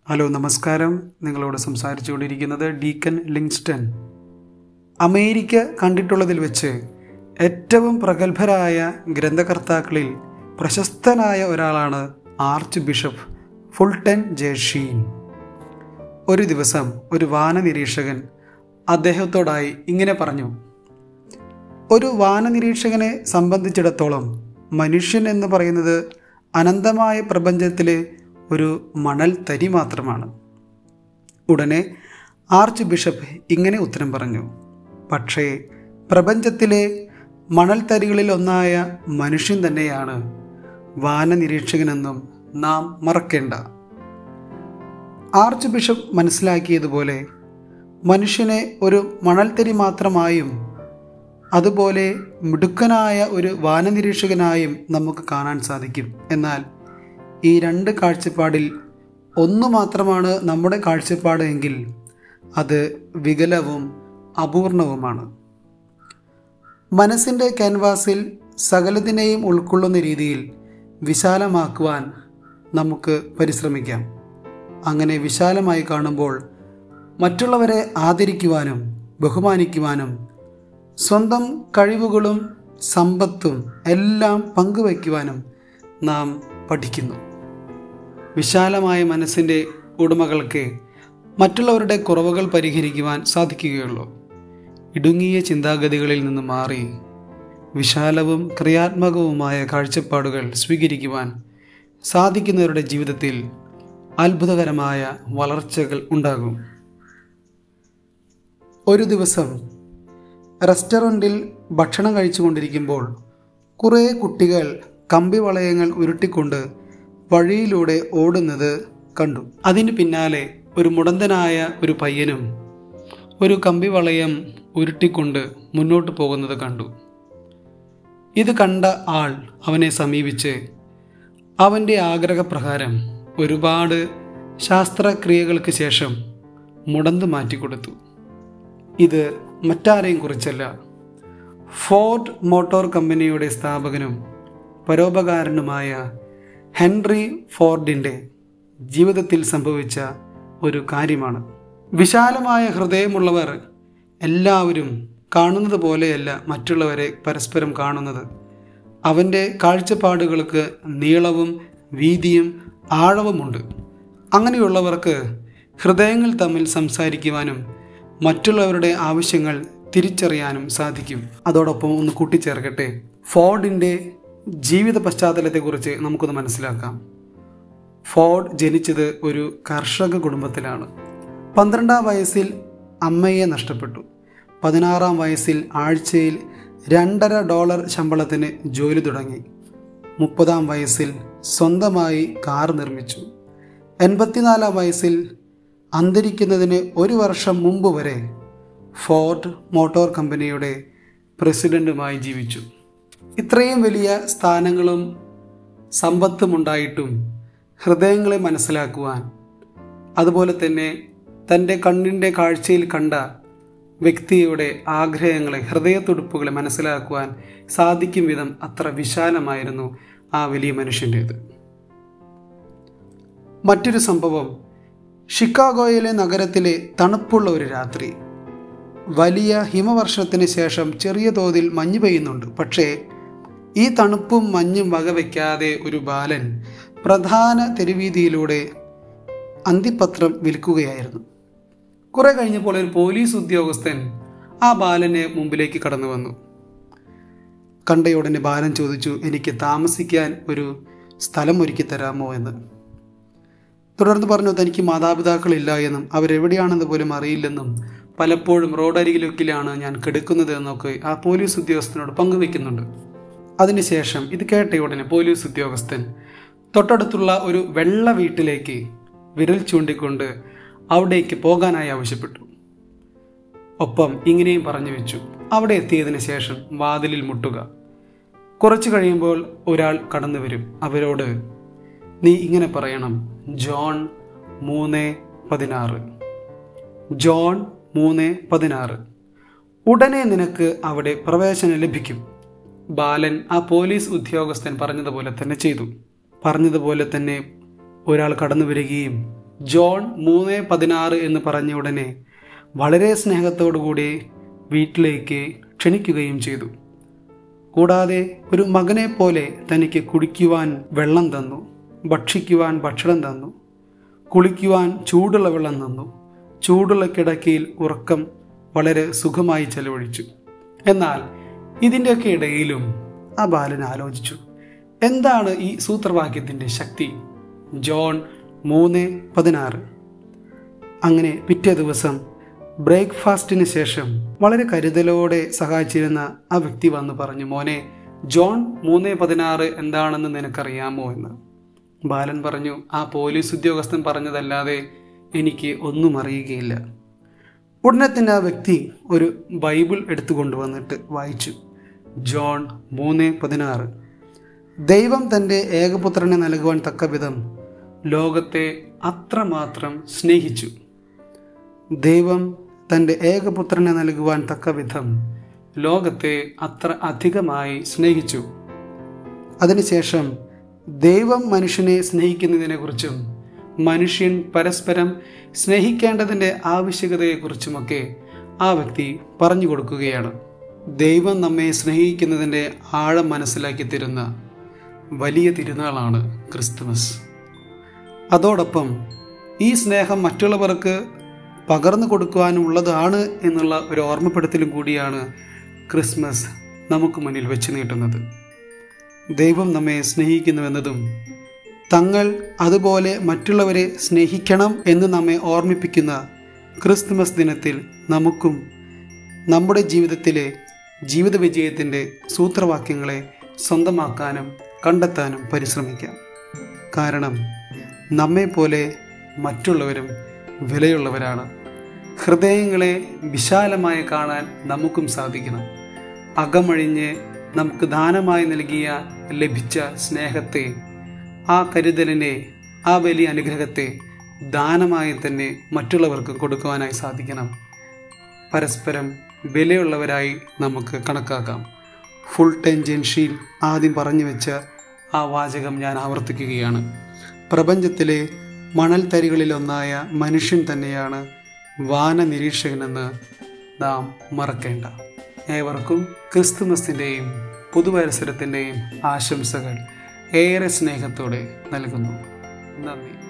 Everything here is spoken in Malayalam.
ഹലോ നമസ്കാരം നിങ്ങളോട് സംസാരിച്ചുകൊണ്ടിരിക്കുന്നത് ഡീക്കൻ ലിങ്സ്റ്റൺ അമേരിക്ക കണ്ടിട്ടുള്ളതിൽ വെച്ച് ഏറ്റവും പ്രഗത്ഭരായ ഗ്രന്ഥകർത്താക്കളിൽ പ്രശസ്തനായ ഒരാളാണ് ആർച്ച് ബിഷപ്പ് ഫുൾട്ടൻ ജേഷീൻ ഒരു ദിവസം ഒരു വാനനിരീക്ഷകൻ അദ്ദേഹത്തോടായി ഇങ്ങനെ പറഞ്ഞു ഒരു വാനനിരീക്ഷകനെ സംബന്ധിച്ചിടത്തോളം മനുഷ്യൻ എന്ന് പറയുന്നത് അനന്തമായ പ്രപഞ്ചത്തിലെ ഒരു മണൽ തരി മാത്രമാണ് ഉടനെ ആർച്ച് ബിഷപ്പ് ഇങ്ങനെ ഉത്തരം പറഞ്ഞു പക്ഷേ പ്രപഞ്ചത്തിലെ മണൽത്തരികളിൽ ഒന്നായ മനുഷ്യൻ തന്നെയാണ് വാനനിരീക്ഷകനെന്നും നാം മറക്കേണ്ട ആർച്ച് ബിഷപ്പ് മനസ്സിലാക്കിയതുപോലെ മനുഷ്യനെ ഒരു മണൽത്തരി മാത്രമായും അതുപോലെ മിടുക്കനായ ഒരു വാനനിരീക്ഷകനായും നമുക്ക് കാണാൻ സാധിക്കും എന്നാൽ ഈ രണ്ട് കാഴ്ചപ്പാടിൽ ഒന്നു മാത്രമാണ് നമ്മുടെ കാഴ്ചപ്പാട് എങ്കിൽ അത് വികലവും അപൂർണവുമാണ് മനസ്സിൻ്റെ ക്യാൻവാസിൽ സകലതിനെയും ഉൾക്കൊള്ളുന്ന രീതിയിൽ വിശാലമാക്കുവാൻ നമുക്ക് പരിശ്രമിക്കാം അങ്ങനെ വിശാലമായി കാണുമ്പോൾ മറ്റുള്ളവരെ ആദരിക്കുവാനും ബഹുമാനിക്കുവാനും സ്വന്തം കഴിവുകളും സമ്പത്തും എല്ലാം പങ്കുവയ്ക്കുവാനും നാം പഠിക്കുന്നു വിശാലമായ മനസ്സിൻ്റെ ഉടമകൾക്ക് മറ്റുള്ളവരുടെ കുറവുകൾ പരിഹരിക്കുവാൻ സാധിക്കുകയുള്ളൂ ഇടുങ്ങിയ ചിന്താഗതികളിൽ നിന്ന് മാറി വിശാലവും ക്രിയാത്മകവുമായ കാഴ്ചപ്പാടുകൾ സ്വീകരിക്കുവാൻ സാധിക്കുന്നവരുടെ ജീവിതത്തിൽ അത്ഭുതകരമായ വളർച്ചകൾ ഉണ്ടാകും ഒരു ദിവസം റെസ്റ്റോറൻറ്റിൽ ഭക്ഷണം കഴിച്ചുകൊണ്ടിരിക്കുമ്പോൾ കുറേ കുട്ടികൾ കമ്പി വളയങ്ങൾ ഉരുട്ടിക്കൊണ്ട് വഴിയിലൂടെ ഓടുന്നത് കണ്ടു അതിന് പിന്നാലെ ഒരു മുടന്തനായ ഒരു പയ്യനും ഒരു കമ്പി വളയം ഉരുട്ടിക്കൊണ്ട് മുന്നോട്ട് പോകുന്നത് കണ്ടു ഇത് കണ്ട ആൾ അവനെ സമീപിച്ച് അവൻ്റെ ആഗ്രഹപ്രകാരം ഒരുപാട് ശാസ്ത്രക്രിയകൾക്ക് ശേഷം മുടന്ത് മാറ്റിക്കൊടുത്തു ഇത് മറ്റാരെയും കുറിച്ചല്ല ഫോർഡ് മോട്ടോർ കമ്പനിയുടെ സ്ഥാപകനും പരോപകാരനുമായ ഹെൻറി ഫോർഡിൻ്റെ ജീവിതത്തിൽ സംഭവിച്ച ഒരു കാര്യമാണ് വിശാലമായ ഹൃദയമുള്ളവർ എല്ലാവരും കാണുന്നത് പോലെയല്ല മറ്റുള്ളവരെ പരസ്പരം കാണുന്നത് അവൻ്റെ കാഴ്ചപ്പാടുകൾക്ക് നീളവും വീതിയും ആഴവുമുണ്ട് അങ്ങനെയുള്ളവർക്ക് ഹൃദയങ്ങൾ തമ്മിൽ സംസാരിക്കുവാനും മറ്റുള്ളവരുടെ ആവശ്യങ്ങൾ തിരിച്ചറിയാനും സാധിക്കും അതോടൊപ്പം ഒന്ന് കൂട്ടിച്ചേർക്കട്ടെ ഫോർഡിൻ്റെ ജീവിത പശ്ചാത്തലത്തെക്കുറിച്ച് നമുക്കൊന്ന് മനസ്സിലാക്കാം ഫോർഡ് ജനിച്ചത് ഒരു കർഷക കുടുംബത്തിലാണ് പന്ത്രണ്ടാം വയസ്സിൽ അമ്മയെ നഷ്ടപ്പെട്ടു പതിനാറാം വയസ്സിൽ ആഴ്ചയിൽ രണ്ടര ഡോളർ ശമ്പളത്തിന് ജോലി തുടങ്ങി മുപ്പതാം വയസ്സിൽ സ്വന്തമായി കാർ നിർമ്മിച്ചു എൺപത്തിനാലാം വയസ്സിൽ അന്തരിക്കുന്നതിന് ഒരു വർഷം മുമ്പ് വരെ ഫോർഡ് മോട്ടോർ കമ്പനിയുടെ പ്രസിഡന്റുമായി ജീവിച്ചു ഇത്രയും വലിയ സ്ഥാനങ്ങളും സമ്പത്തും ഉണ്ടായിട്ടും ഹൃദയങ്ങളെ മനസ്സിലാക്കുവാൻ അതുപോലെ തന്നെ തൻ്റെ കണ്ണിൻ്റെ കാഴ്ചയിൽ കണ്ട വ്യക്തിയുടെ ആഗ്രഹങ്ങളെ ഹൃദയത്തുടുപ്പുകളെ മനസ്സിലാക്കുവാൻ സാധിക്കും വിധം അത്ര വിശാലമായിരുന്നു ആ വലിയ മനുഷ്യൻ്റേത് മറ്റൊരു സംഭവം ഷിക്കാഗോയിലെ നഗരത്തിലെ തണുപ്പുള്ള ഒരു രാത്രി വലിയ ഹിമവർഷത്തിന് ശേഷം ചെറിയ തോതിൽ മഞ്ഞ് പെയ്യുന്നുണ്ട് പക്ഷേ ഈ തണുപ്പും മഞ്ഞും വകവയ്ക്കാതെ ഒരു ബാലൻ പ്രധാന തെരുവീതിയിലൂടെ അന്തിപത്രം വിൽക്കുകയായിരുന്നു കുറെ കഴിഞ്ഞപ്പോൾ ഒരു പോലീസ് ഉദ്യോഗസ്ഥൻ ആ ബാലനെ മുമ്പിലേക്ക് കടന്നു വന്നു കണ്ടയുടനെ ബാലൻ ചോദിച്ചു എനിക്ക് താമസിക്കാൻ ഒരു സ്ഥലം ഒരുക്കി തരാമോ എന്ന് തുടർന്ന് പറഞ്ഞു തനിക്ക് മാതാപിതാക്കളില്ല എന്നും അവരെവിടെയാണെന്ന് പോലും അറിയില്ലെന്നും പലപ്പോഴും റോഡരികിലൊക്കിലാണ് ഞാൻ കിടക്കുന്നത് എന്നൊക്കെ ആ പോലീസ് ഉദ്യോഗസ്ഥനോട് പങ്കുവെക്കുന്നുണ്ട് അതിനുശേഷം ഇത് കേട്ട ഉടനെ പോലീസ് ഉദ്യോഗസ്ഥൻ തൊട്ടടുത്തുള്ള ഒരു വെള്ള വീട്ടിലേക്ക് വിരൽ ചൂണ്ടിക്കൊണ്ട് അവിടേക്ക് പോകാനായി ആവശ്യപ്പെട്ടു ഒപ്പം ഇങ്ങനെയും പറഞ്ഞു വെച്ചു അവിടെ എത്തിയതിനു ശേഷം വാതിലിൽ മുട്ടുക കുറച്ചു കഴിയുമ്പോൾ ഒരാൾ കടന്നു വരും അവരോട് നീ ഇങ്ങനെ പറയണം ജോൺ മൂന്ന് പതിനാറ് ജോൺ മൂന്ന് പതിനാറ് ഉടനെ നിനക്ക് അവിടെ പ്രവേശനം ലഭിക്കും ബാലൻ ആ പോലീസ് ഉദ്യോഗസ്ഥൻ പറഞ്ഞതുപോലെ തന്നെ ചെയ്തു പറഞ്ഞതുപോലെ തന്നെ ഒരാൾ കടന്നു വരികയും ജോൺ മൂന്ന് പതിനാറ് എന്ന് പറഞ്ഞ ഉടനെ വളരെ സ്നേഹത്തോടു കൂടി വീട്ടിലേക്ക് ക്ഷണിക്കുകയും ചെയ്തു കൂടാതെ ഒരു മകനെ പോലെ തനിക്ക് കുടിക്കുവാൻ വെള്ളം തന്നു ഭക്ഷിക്കുവാൻ ഭക്ഷണം തന്നു കുളിക്കുവാൻ ചൂടുള്ള വെള്ളം തന്നു ചൂടുള്ള കിടക്കയിൽ ഉറക്കം വളരെ സുഖമായി ചെലവഴിച്ചു എന്നാൽ ഇതിൻ്റെയൊക്കെ ഇടയിലും ആ ബാലൻ ആലോചിച്ചു എന്താണ് ഈ സൂത്രവാക്യത്തിൻ്റെ ശക്തി ജോൺ മൂന്ന് പതിനാറ് അങ്ങനെ പിറ്റേ ദിവസം ബ്രേക്ക്ഫാസ്റ്റിന് ശേഷം വളരെ കരുതലോടെ സഹായിച്ചിരുന്ന ആ വ്യക്തി വന്ന് പറഞ്ഞു മോനെ ജോൺ മൂന്ന് പതിനാറ് എന്താണെന്ന് നിനക്കറിയാമോ എന്ന് ബാലൻ പറഞ്ഞു ആ പോലീസ് ഉദ്യോഗസ്ഥൻ പറഞ്ഞതല്ലാതെ എനിക്ക് ഒന്നും അറിയുകയില്ല ഉടനെ തന്നെ ആ വ്യക്തി ഒരു ബൈബിൾ എടുത്തു കൊണ്ടുവന്നിട്ട് വായിച്ചു ജോൺ മൂന്ന് പതിനാറ് ദൈവം തൻ്റെ ഏകപുത്രനെ നൽകുവാൻ തക്ക വിധം ലോകത്തെ അത്രമാത്രം സ്നേഹിച്ചു ദൈവം തൻ്റെ ഏകപുത്രനെ നൽകുവാൻ തക്ക വിധം ലോകത്തെ അത്ര അധികമായി സ്നേഹിച്ചു അതിനുശേഷം ദൈവം മനുഷ്യനെ സ്നേഹിക്കുന്നതിനെക്കുറിച്ചും മനുഷ്യൻ പരസ്പരം സ്നേഹിക്കേണ്ടതിൻ്റെ ആവശ്യകതയെക്കുറിച്ചുമൊക്കെ ആ വ്യക്തി പറഞ്ഞു കൊടുക്കുകയാണ് ദൈവം നമ്മെ സ്നേഹിക്കുന്നതിൻ്റെ ആഴം മനസ്സിലാക്കി തരുന്ന വലിയ തിരുനാളാണ് ക്രിസ്തുമസ് അതോടൊപ്പം ഈ സ്നേഹം മറ്റുള്ളവർക്ക് പകർന്നു കൊടുക്കുവാനുള്ളതാണ് എന്നുള്ള ഒരു ഓർമ്മപ്പെടുത്തലും കൂടിയാണ് ക്രിസ്മസ് നമുക്ക് മുന്നിൽ വെച്ച് നീട്ടുന്നത് ദൈവം നമ്മെ സ്നേഹിക്കുന്നുവെന്നതും തങ്ങൾ അതുപോലെ മറ്റുള്ളവരെ സ്നേഹിക്കണം എന്ന് നമ്മെ ഓർമ്മിപ്പിക്കുന്ന ക്രിസ്തുമസ് ദിനത്തിൽ നമുക്കും നമ്മുടെ ജീവിതത്തിലെ ജീവിത വിജയത്തിൻ്റെ സൂത്രവാക്യങ്ങളെ സ്വന്തമാക്കാനും കണ്ടെത്താനും പരിശ്രമിക്കാം കാരണം നമ്മെപ്പോലെ മറ്റുള്ളവരും വിലയുള്ളവരാണ് ഹൃദയങ്ങളെ വിശാലമായി കാണാൻ നമുക്കും സാധിക്കണം അകമഴിഞ്ഞ് നമുക്ക് ദാനമായി നൽകിയ ലഭിച്ച സ്നേഹത്തെ ആ കരുതലിനെ ആ വലിയ അനുഗ്രഹത്തെ ദാനമായി തന്നെ മറ്റുള്ളവർക്ക് കൊടുക്കുവാനായി സാധിക്കണം പരസ്പരം വിലയുള്ളവരായി നമുക്ക് കണക്കാക്കാം ഫുൾ ടൈം ജൻഷിയിൽ ആദ്യം പറഞ്ഞു വെച്ച ആ വാചകം ഞാൻ ആവർത്തിക്കുകയാണ് പ്രപഞ്ചത്തിലെ മണൽത്തരികളിലൊന്നായ മനുഷ്യൻ തന്നെയാണ് വാന നിരീക്ഷകനെന്ന് നാം മറക്കേണ്ട ഏവർക്കും ക്രിസ്തുമസിൻ്റെയും പുതുവത്സരത്തിൻ്റെയും ആശംസകൾ ഏറെ സ്നേഹത്തോടെ നൽകുന്നു നന്ദി